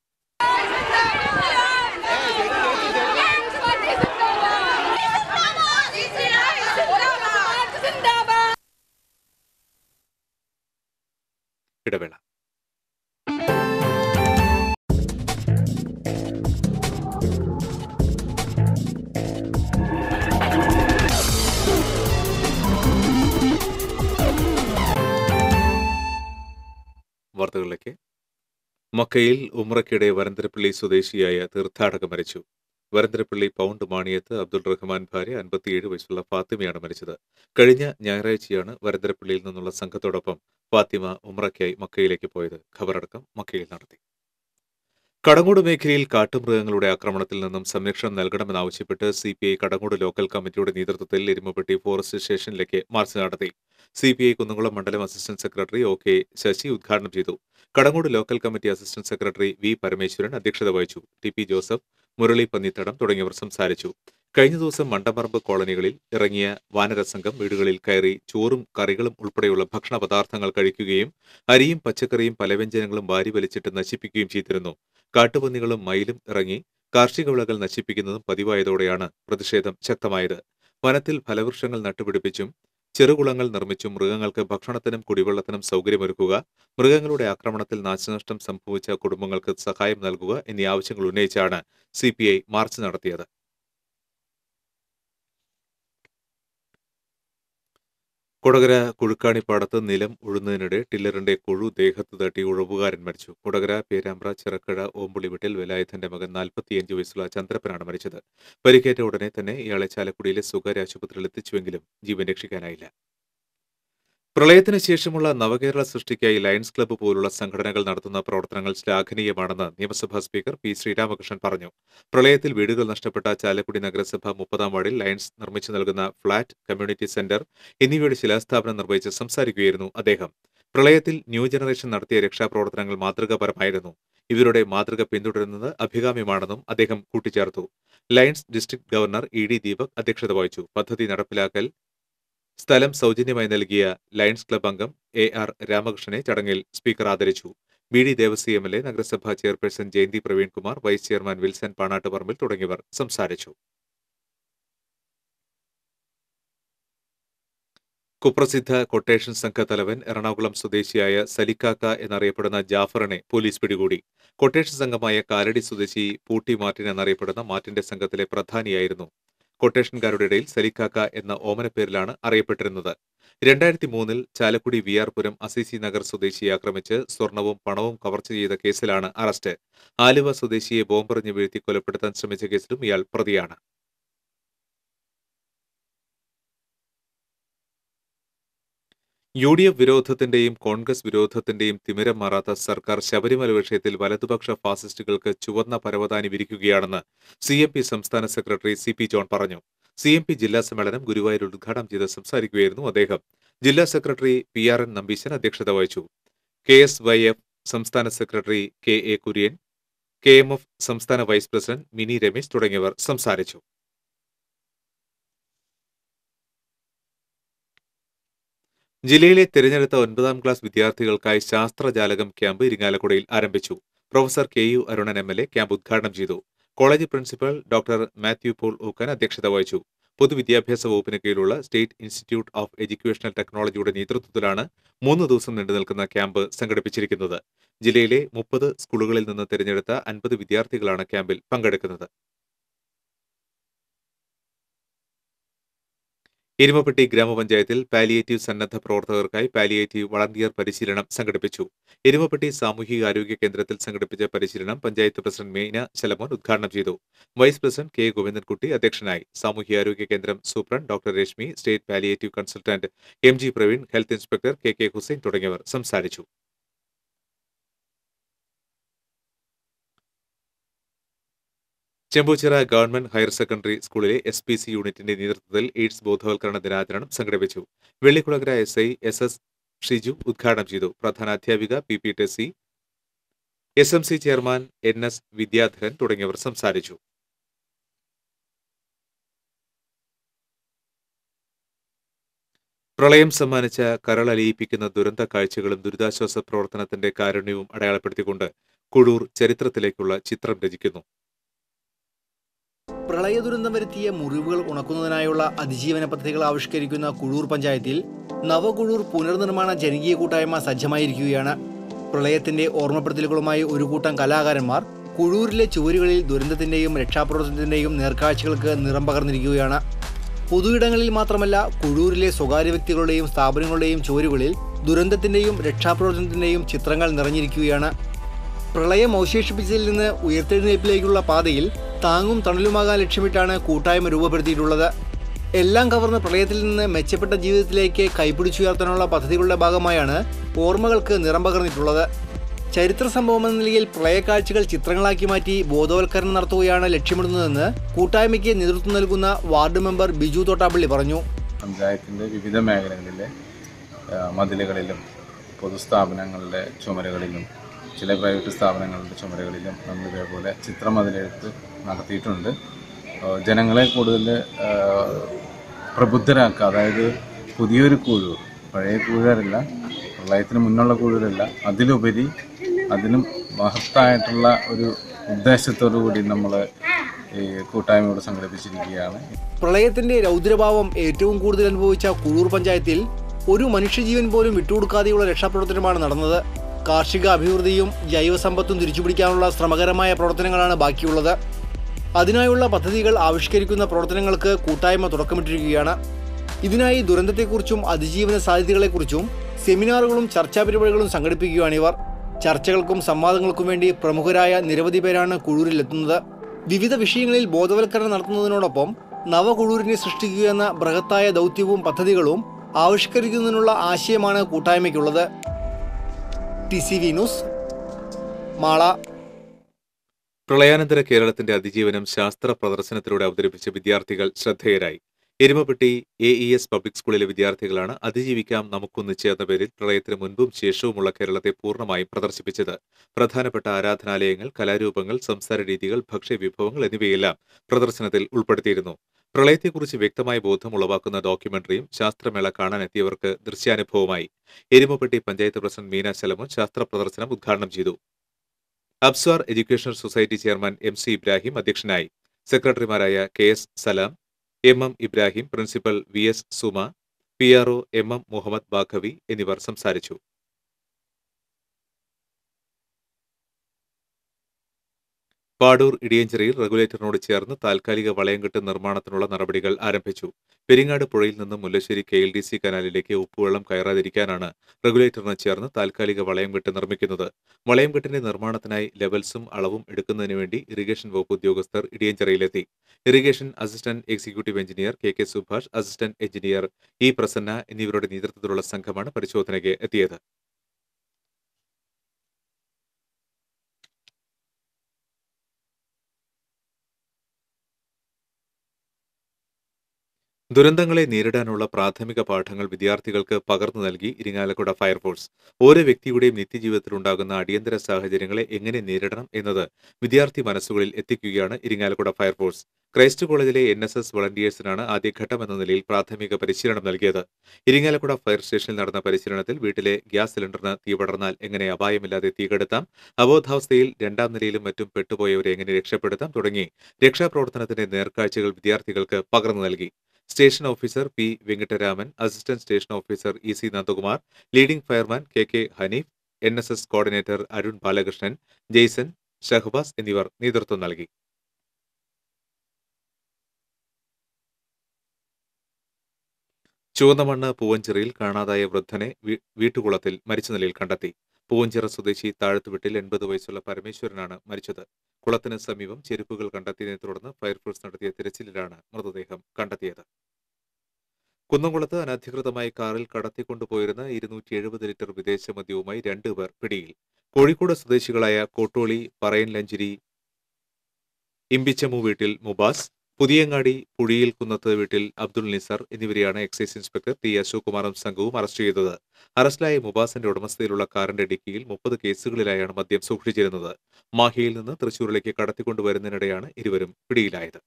ഇടവേള വാർത്തകളിലേക്ക് മക്കയിൽ ഉമ്രയ്ക്കിടെ വരന്തരപ്പള്ളി സ്വദേശിയായ തീർത്ഥാടക മരിച്ചു വരന്തരപ്പള്ളി പൗണ്ട് മാണിയത്ത് അബ്ദുൾ റഹ്മാൻ ഭാര്യ അൻപത്തിയേഴ് വയസ്സുള്ള ഫാത്തിമയാണ് മരിച്ചത് കഴിഞ്ഞ ഞായറാഴ്ചയാണ് വരന്തരപ്പള്ളിയിൽ നിന്നുള്ള സംഘത്തോടൊപ്പം ഫാത്തിമ ഉമ്രയ്ക്കായി മക്കയിലേക്ക് പോയത് ഖബറടക്കം മക്കയിൽ നടത്തി കടങ്ങോട് മേഖലയിൽ കാട്ടുമൃഗങ്ങളുടെ ആക്രമണത്തിൽ നിന്നും സംരക്ഷണം നൽകണമെന്നാവശ്യപ്പെട്ട് C P I Kadangode local കമ്മിറ്റിയുടെ നേതൃത്വത്തിൽ എരുമപ്പെട്ടി ഫോറസ്റ്റ് സ്റ്റേഷനിലേക്ക് മാർച്ച് നടത്തി സി പി ഐ കുന്നംകുളം മണ്ഡലം assistant secretary O K Sasi ഉദ്ഘാടനം ചെയ്തു Kadangode local committee assistant secretary V Parameswaran അധ്യക്ഷത വഹിച്ചു ടി പി ജോസഫ് മുരളി പന്നിത്തടം തുടങ്ങിയവർ സംസാരിച്ചു കഴിഞ്ഞ ദിവസം മണ്ടപ്പറമ്പ് കോളനികളിൽ ഇറങ്ങിയ വാനരസംഘം വീടുകളിൽ കയറി ചോറും കറികളും ഉൾപ്പെടെയുള്ള ഭക്ഷണ പദാർത്ഥങ്ങൾ കഴിക്കുകയും അരിയും പച്ചക്കറിയും പലവ്യഞ്ജനങ്ങളും വാരി വലിച്ചിട്ട് നശിപ്പിക്കുകയും ചെയ്തിരുന്നു കാട്ടുപന്നികളും മയിലും ഇറങ്ങി കാർഷിക വിളകൾ നശിപ്പിക്കുന്നതും പതിവായതോടെയാണ് പ്രതിഷേധം ശക്തമായത് വനത്തിൽ ഫലവൃക്ഷങ്ങൾ നട്ടുപിടിപ്പിച്ചും ചെറുകുളങ്ങൾ നിർമ്മിച്ചും മൃഗങ്ങൾക്ക് ഭക്ഷണത്തിനും കുടിവെള്ളത്തിനും സൗകര്യമൊരുക്കുക മൃഗങ്ങളുടെ ആക്രമണത്തിൽ നാശനഷ്ടം സംഭവിച്ച കുടുംബങ്ങൾക്ക് സഹായം നൽകുക എന്നീ ആവശ്യങ്ങൾ ഉന്നയിച്ചാണ് സി മാർച്ച് നടത്തിയത് കൊടകര കുഴുക്കാണിപ്പാടത്ത് നിലം ഉഴുന്നതിനിടെ ടില്ലറിന്റെ കുഴു ദേഹത്ത് തട്ടി ഉഴവുകാരൻ മരിച്ചു കൊടകര പേരാമ്പ്ര ചിറക്കഴ ഓമ്പുളി വീട്ടിൽ വേലായുധന്റെ മകൻ നാൽപ്പത്തിയഞ്ച് വയസ്സുള്ള ചന്ദ്രപ്പനാണ് മരിച്ചത് പരിക്കേറ്റ ഉടനെ തന്നെ ഇയാളെ ചാലക്കുടിയിലെ സ്വകാര്യ ആശുപത്രിയിൽ എത്തിച്ചുവെങ്കിലും ജീവൻ രക്ഷിക്കാനായില്ല പ്രളയത്തിന് ശേഷമുള്ള നവകേരള സൃഷ്ടിക്കായി ലയൺസ് ക്ലബ്ബ് പോലുള്ള സംഘടനകൾ നടത്തുന്ന പ്രവർത്തനങ്ങൾ ശ്ലാഘനീയമാണെന്ന് നിയമസഭാ സ്പീക്കർ പി ശ്രീരാമകൃഷ്ണൻ പറഞ്ഞു പ്രളയത്തിൽ വീടുകൾ നഷ്ടപ്പെട്ട ചാലക്കുടി നഗരസഭ മുപ്പതാം വാർഡിൽ ലയൺസ് നിർമ്മിച്ചു നൽകുന്ന ഫ്ളാറ്റ് കമ്മ്യൂണിറ്റി സെന്റർ എന്നിവയുടെ ശിലാസ്ഥാപനം നിർവഹിച്ച് സംസാരിക്കുകയായിരുന്നു അദ്ദേഹം പ്രളയത്തിൽ ന്യൂ ജനറേഷൻ നടത്തിയ രക്ഷാപ്രവർത്തനങ്ങൾ മാതൃകാപരമായിരുന്നു ഇവരുടെ മാതൃക പിന്തുടരുന്നത് അഭികാമ്യമാണെന്നും അദ്ദേഹം കൂട്ടിച്ചേർത്തു Lions district governor E D Deepak അധ്യക്ഷത വഹിച്ചു പദ്ധതി നടപ്പിലാക്കൽ സ്ഥലം സൗജന്യമായി നൽകിയ ലയൺസ് ക്ലബ് അംഗം എ ആർ രാമകൃഷ്ണനെ ചടങ്ങിൽ സ്പീക്കർ ആദരിച്ചു B D Devasi M L A നഗരസഭാ chairperson Jayanthi Praveenkumar vice chairman Wilson Panattuparambil തുടങ്ങിയവർ സംസാരിച്ചു കുപ്രസിദ്ധ കൊട്ടേഷൻ സംഘത്തലവൻ എറണാകുളം സ്വദേശിയായ സലിക്കാക്ക എന്നറിയപ്പെടുന്ന ജാഫറിനെ പോലീസ് പിടികൂടി കൊട്ടേഷൻ സംഘമായ കാലടി സ്വദേശി പൂട്ടി മാർട്ടിൻ എന്നറിയപ്പെടുന്ന മാർട്ടിന്റെ സംഘത്തിലെ പ്രധാനിയായിരുന്നു കൊട്ടേഷൻകാരുടെ ഇടയിൽ സലിക്കാക്ക എന്ന ഓമനപ്പേരിലാണ് അറിയപ്പെട്ടിരുന്നത് രണ്ടായിരത്തി മൂന്നിൽ Chalakudy V R Puram Assisi Nagar സ്വദേശിയെ ആക്രമിച്ച് സ്വർണവും പണവും കവർച്ച ചെയ്ത കേസിലാണ് അറസ്റ്റ് ആലുവ സ്വദേശിയെ ബോംബെറിഞ്ഞ് വീഴ്ത്തി കൊലപ്പെടുത്താൻ ശ്രമിച്ച കേസിലും ഇയാൾ പ്രതിയാണ് യു ഡി എഫ് വിരോധത്തിന്റെയും കോൺഗ്രസ് വിരോധത്തിന്റെയും തിമിരം മാറാത്ത സർക്കാർ ശബരിമല വിഷയത്തിൽ വലതുപക്ഷ ഫാസിസ്റ്റുകൾക്ക് ചുവന്ന പരവതാനി വിരിക്കുകയാണെന്ന് സി എം പി സംസ്ഥാന സെക്രട്ടറി സി പി ജോൺ പറഞ്ഞു സി എം പി ജില്ലാ സമ്മേളനം ഗുരുവായൂർ ഉദ്ഘാടനം ചെയ്ത് സംസാരിക്കുകയായിരുന്നു അദ്ദേഹം ജില്ലാ secretary P R N Nambeesan അധ്യക്ഷത വഹിച്ചു കെ എസ് വൈ എഫ് സംസ്ഥാന secretary K A Kurian K M F സംസ്ഥാന വൈസ് പ്രസിഡന്റ് മിനി രമേശ് തുടങ്ങിയവർ സംസാരിച്ചു ജില്ലയിലെ തിരഞ്ഞെടുത്ത ഒൻപതാം ക്ലാസ് വിദ്യാർത്ഥികൾക്കായി ശാസ്ത്രജാലകം ക്യാമ്പ് ഇരിങ്ങാലക്കുടയിൽ ആരംഭിച്ചു professor K U Arunan M L A camp ഉദ്ഘാടനം ചെയ്തു college principal doctor Mathew Paul Ookken അധ്യക്ഷത വഹിച്ചു പൊതുവിദ്യാഭ്യാസ വകുപ്പിന് കീഴിലുള്ള സ്റ്റേറ്റ് ഇൻസ്റ്റിറ്റ്യൂട്ട് ഓഫ് എഡ്യൂക്കേഷണൽ ടെക്നോളജിയുടെ നേതൃത്വത്തിലാണ് മൂന്ന് ദിവസം നീണ്ടുനിൽക്കുന്ന ക്യാമ്പ് സംഘടിപ്പിച്ചിരിക്കുന്നത് ജില്ലയിലെ മുപ്പത് സ്കൂളുകളിൽ നിന്ന് തിരഞ്ഞെടുത്ത അൻപത് വിദ്യാർത്ഥികളാണ് ക്യാമ്പിൽ പങ്കെടുക്കുന്നത് എരുമപ്പെട്ടി ഗ്രാമപഞ്ചായത്തിൽ പാലിയേറ്റീവ് സന്നദ്ധ പ്രവർത്തകർക്കായി പാലിയേറ്റീവ് വളണ്ടിയർ പരിശീലനം സംഘടിപ്പിച്ചു എരുമപ്പെട്ടി സാമൂഹികാരോഗ്യ കേന്ദ്രത്തിൽ സംഘടിപ്പിച്ച പരിശീലനം പഞ്ചായത്ത് പ്രസിഡന്റ് മീന ശലമോൻ ഉദ്ഘാടനം ചെയ്തു വൈസ് പ്രസിഡന്റ് കെ ഗോവിന്ദൻകുട്ടി അധ്യക്ഷനായി സാമൂഹികാരോഗ്യ കേന്ദ്രം superintendent doctor Reshmi state palliative consultant M G Praveen health inspector K K Hussain തുടങ്ങിയവർ സംസാരിച്ചു ചെമ്പൂച്ചിറ ഗവൺമെന്റ് ഹയർ സെക്കൻഡറി സ്കൂളിലെ എസ് പി സി യൂണിറ്റിന്റെ നേതൃത്വത്തിൽ എയ്ഡ്സ് ബോധവൽക്കരണ ദിനാചരണം സംഘടിപ്പിച്ചു Vellikulangara S I S S Shiju ഉദ്ഘാടനം ചെയ്തു പ്രധാന അധ്യാപിക P P Tessy S M C chairman N S Vidyadharan തുടങ്ങിയവർ സംസാരിച്ചു പ്രളയം സമ്മാനിച്ച കരളലിയിപ്പിക്കുന്ന ദുരന്ത കാഴ്ചകളും ദുരിതാശ്വാസ പ്രവർത്തനത്തിന്റെ കാരുണ്യവും അടയാളപ്പെടുത്തിക്കൊണ്ട് കുഴൂർ ചരിത്രത്തിലേക്കുള്ള ചിത്രം രചിക്കുന്നു പ്രളയ ദുരന്തം വരുത്തിയ മുറിവുകൾ ഉണക്കുന്നതിനായുള്ള അതിജീവന പദ്ധതികൾ ആവിഷ്കരിക്കുന്ന കുഴൂർ പഞ്ചായത്തിൽ നവകുഴൂർ പുനർനിർമ്മാണ ജനകീയ കൂട്ടായ്മ സജ്ജമായിരിക്കുകയാണ് പ്രളയത്തിന്റെ ഓർമ്മപ്പെടുത്തലുകളുമായി ഒരു കൂട്ടം കലാകാരന്മാർ കുഴൂരിലെ ചുവരുകളിൽ ദുരന്തത്തിന്റെയും രക്ഷാപ്രവർത്തനത്തിന്റെയും നേർക്കാഴ്ചകൾക്ക് നിറം പകർന്നിരിക്കുകയാണ് പൊതുയിടങ്ങളിൽ മാത്രമല്ല കുഴൂരിലെ സ്വകാര്യ വ്യക്തികളുടെയും സ്ഥാപനങ്ങളുടെയും ചുവരുകളിൽ ദുരന്തത്തിന്റെയും രക്ഷാപ്രവർത്തനത്തിന്റെയും ചിത്രങ്ങൾ നിറഞ്ഞിരിക്കുകയാണ് പ്രളയം അവശേഷിപ്പിച്ചതിൽ നിന്ന് ഉയർത്തെഴുന്നേൽപ്പിലേക്കുള്ള പാതയിൽ താങ്ങും തണലുമാകാൻ ലക്ഷ്യമിട്ടാണ് കൂട്ടായ്മ രൂപപ്പെടുത്തിയിട്ടുള്ളത് എല്ലാം കവർന്ന പ്രളയത്തിൽ നിന്ന് മെച്ചപ്പെട്ട ജീവിതത്തിലേക്ക് കൈപിടിച്ചുയർത്താനുള്ള പദ്ധതികളുടെ ഭാഗമായാണ് ഓർമ്മകൾക്ക് നിറം പകർന്നിട്ടുള്ളത് ചരിത്ര സംഭവമെന്ന നിലയിൽ പ്രളയക്കാഴ്ചകൾ ചിത്രങ്ങളാക്കി മാറ്റി ബോധവൽക്കരണം നടത്തുകയാണ് ലക്ഷ്യമിടുന്നതെന്ന് കൂട്ടായ്മയ്ക്ക് നേതൃത്വം നൽകുന്ന വാർഡ് മെമ്പർ ബിജു തോട്ടാപ്പള്ളി പറഞ്ഞു പഞ്ചായത്തിൻ്റെ വിവിധ മേഖലകളിലെ ആ, മതിലുകളിലും പൊതുസ്ഥാപനങ്ങളുടെ ചുമരുകളിലും ചില പ്രൈവറ്റ് സ്ഥാപനങ്ങളുടെ ചുമരുകളിലും നമ്മൾ ഇതേപോലെ ചിത്രമതിലെഴുത്ത് നടത്തിയിട്ടുണ്ട് ആ, ജനങ്ങളെ കൂടുതൽ ആ, പ്രബുദ്ധരാക്കുക അതായത് പുതിയൊരു കുഴൂർ പഴയ കൂഴുകാരല്ല പ്രളയത്തിന് മുന്നുള്ള കൂഴുകാരല്ല അതിലുപരി അതിനും മഹത്തായിട്ടുള്ള ഒരു ഉദ്ദേശത്തോടു കൂടി നമ്മൾ ഈ കൂട്ടായ്മയോട് സംഘടിപ്പിച്ചിരിക്കുകയാണ് പ്രളയത്തിന്റെ രൗദ്രഭാവം ഏറ്റവും കൂടുതൽ അനുഭവിച്ച കുഴൂർ പഞ്ചായത്തിൽ ഒരു മനുഷ്യജീവൻ പോലും വിട്ടുകൊടുക്കാതെയുള്ള രക്ഷാപ്രവർത്തനമാണ് നടന്നത് കാർഷിക അഭിവൃദ്ധിയും ജൈവസമ്പത്തും തിരിച്ചുപിടിക്കാനുള്ള ശ്രമകരമായ പ്രവർത്തനങ്ങളാണ് ബാക്കിയുള്ളത് അതിനായുള്ള പദ്ധതികൾ ആവിഷ്കരിക്കുന്ന പ്രവർത്തനങ്ങൾക്ക് കൂട്ടായ്മ തുടക്കമിട്ടിരിക്കുകയാണ് ഇതിനായി ദുരന്തത്തെക്കുറിച്ചും അതിജീവന സാധ്യതകളെക്കുറിച്ചും സെമിനാറുകളും ചർച്ചാ പരിപാടികളും സംഘടിപ്പിക്കുകയാണിവർ ചർച്ചകൾക്കും സംവാദങ്ങൾക്കും വേണ്ടി പ്രമുഖരായ നിരവധി പേരാണ് കുഴൂരിലെത്തുന്നത് വിവിധ വിഷയങ്ങളിൽ ബോധവൽക്കരണം നടത്തുന്നതിനോടൊപ്പം നവകുഴൂരിനെ സൃഷ്ടിക്കുക എന്ന ബൃഹത്തായ ദൗത്യവും പദ്ധതികളും ആവിഷ്കരിക്കുന്നതിനുള്ള ആശയമാണ് കൂട്ടായ്മയ്ക്കുള്ളത് T C V news Mala പ്രളയാനന്തര കേരളത്തിന്റെ അതിജീവനം ശാസ്ത്ര പ്രദർശനത്തിലൂടെ അവതരിപ്പിച്ച വിദ്യാർത്ഥികൾ ശ്രദ്ധേയരായി Erumapetty A E S public സ്കൂളിലെ വിദ്യാർത്ഥികളാണ് അതിജീവിക്കാം നമുക്കൊന്നിച്ച് എന്ന പേരിൽ പ്രളയത്തിന് മുൻപും ശേഷവുമുള്ള കേരളത്തെ പൂർണ്ണമായും പ്രദർശിപ്പിച്ചത് പ്രധാനപ്പെട്ട ആരാധനാലയങ്ങൾ കലാരൂപങ്ങൾ സംസാര രീതികൾ ഭക്ഷ്യവിഭവങ്ങൾ എന്നിവയെല്ലാം പ്രദർശനത്തിൽ ഉൾപ്പെടുത്തിയിരുന്നു പ്രളയത്തെക്കുറിച്ച് വ്യക്തമായ ബോധം ഉളവാക്കുന്ന ഡോക്യുമെന്ററിയും ശാസ്ത്രമേള കാണാനെത്തിയവർക്ക് ദൃശ്യാനുഭവമായി എരുമപ്പെട്ടി പഞ്ചായത്ത് പ്രസിഡന്റ് മീന ശലമോൻ ശാസ്ത്ര പ്രദർശനം ഉദ്ഘാടനം ചെയ്തു Absar educational society chairman M C Ibrahim അധ്യക്ഷനായി സെക്രട്ടറിമാരായ K S Salam M M Ibrahim principal V S Suma P R O M M Muhammad Baqavi എന്നിവർ സംസാരിച്ചു പാടൂർ ഇടിയഞ്ചിറയിൽ റെഗുലേറ്ററിനോട് ചേർന്ന് താൽക്കാലിക വളയംകെട്ട് നിർമ്മാണത്തിനുള്ള നടപടികൾ ആരംഭിച്ചു പെരിങ്ങാട് പുഴയിൽ നിന്നും Mullassery K L D C കനാലിലേക്ക് ഉപ്പുവെള്ളം കയറാതിരിക്കാനാണ് റെഗുലേറ്ററിന് ചേർന്ന് താൽക്കാലിക വളയംകെട്ട് നിർമ്മിക്കുന്നത് വളയംകെട്ടിന്റെ നിർമ്മാണത്തിനായി ലെവൽസും അളവും എടുക്കുന്നതിന് വേണ്ടി ഇറിഗേഷൻ വകുപ്പ് ഉദ്യോഗസ്ഥർ ഇടിയഞ്ചിറയിലെത്തി irrigation assistant executive engineer K K Subhash assistant engineer E Prasanna എന്നിവരുടെ നേതൃത്വത്തിലുള്ള സംഘമാണ് പരിശോധനയ്ക്ക് എത്തിയത് ദുരന്തങ്ങളെ നേരിടാനുള്ള പ്രാഥമിക പാഠങ്ങൾ വിദ്യാർത്ഥികൾക്ക് പകർന്നു നൽകി ഇരിങ്ങാലക്കുട ഫയർഫോഴ്സ് ഓരോ വ്യക്തിയുടെയും നിത്യജീവിതത്തിലുണ്ടാകുന്ന അടിയന്തര സാഹചര്യങ്ങളെ എങ്ങനെ നേരിടണം എന്നത് വിദ്യാർത്ഥി മനസ്സുകളിൽ എത്തിക്കുകയാണ് ഇരിങ്ങാലക്കുട ഫയർഫോഴ്സ് ക്രൈസ്റ്റ് കോളേജിലെ എൻ എസ് എസ് വളണ്ടിയേഴ്സിനാണ് ആദ്യഘട്ടം എന്ന നിലയിൽ പ്രാഥമിക പരിശീലനം നൽകിയത് ഇരിങ്ങാലക്കുട ഫയർ സ്റ്റേഷനിൽ നടന്ന പരിശീലനത്തിൽ വീട്ടിലെ ഗ്യാസ് സിലിണ്ടറിന് തീ പടർന്നാൽ എങ്ങനെ അപായമില്ലാതെ തീ കെടുത്താം അബോധാവസ്ഥയിൽ രണ്ടാം നിലയിലും മറ്റും പെട്ടുപോയവരെ എങ്ങനെ രക്ഷപ്പെടുത്താം തുടങ്ങി രക്ഷാപ്രവർത്തനത്തിന്റെ നേർക്കാഴ്ചകൾ വിദ്യാർത്ഥികൾക്ക് പകർന്നു നൽകി station officer P Venkitaraman assistant station officer E C Nandakumar leading fireman K K Haneef N S S coordinator Arun Balakrishnan Jaison Shahabas എന്നിവർ നേതൃത്വം നൽകി ചുവന്നമണ്ണ് പൂവഞ്ചിറയിൽ കാണാതായ വൃദ്ധനെ വീ- വീട്ടുകുളത്തിൽ മരിച്ച നിലയിൽ കണ്ടെത്തി പൂവഞ്ചിറ സ്വദേശി താഴത്തുവിട്ടിൽ എൺപത് വയസ്സുള്ള പരമേശ്വരനാണ് മരിച്ചത് കുളത്തിന് സമീപം ചെരുപ്പുകൾ കണ്ടെത്തിയതിനെ തുടർന്ന് ഫയർഫോഴ്സ് നടത്തിയ തിരച്ചിലിലാണ് മൃതദേഹം കണ്ടെത്തിയത് കുന്നംകുളത്ത് അനധികൃതമായി കാറിൽ കടത്തിക്കൊണ്ടുപോയിരുന്ന ഇരുന്നൂറ്റി എഴുപത് ലിറ്റർ വിദേശ മദ്യവുമായി രണ്ടുപേർ പിടിയിൽ കോഴിക്കോട് സ്വദേശികളായ കോട്ടോളി പറയൻലഞ്ചിരി ഇമ്പിച്ചമു വീട്ടിൽ മുബാസ് പുതിയങ്ങാടി പുഴിയിൽ കുന്നത്ത് വീട്ടിൽ അബ്ദുൾ നിസർ എന്നിവരെയാണ് എക്സൈസ് ഇൻസ്പെക്ടർ ടി അശോക് കുമാറും സംഘവും അറസ്റ്റ് ചെയ്തത് അറസ്റ്റിലായ മുബാസിന്റെ ഉടമസ്ഥതയിലുള്ള കാറിന്റെ ഡിക്കിയിൽ മുപ്പത് കേസുകളിലായാണ് മദ്യം സൂക്ഷിച്ചിരുന്നത് മാഹിയിൽ നിന്ന് തൃശൂരിലേക്ക് കടത്തിക്കൊണ്ടുവരുന്നതിനിടെയാണ് ഇരുവരും പിടിയിലായത്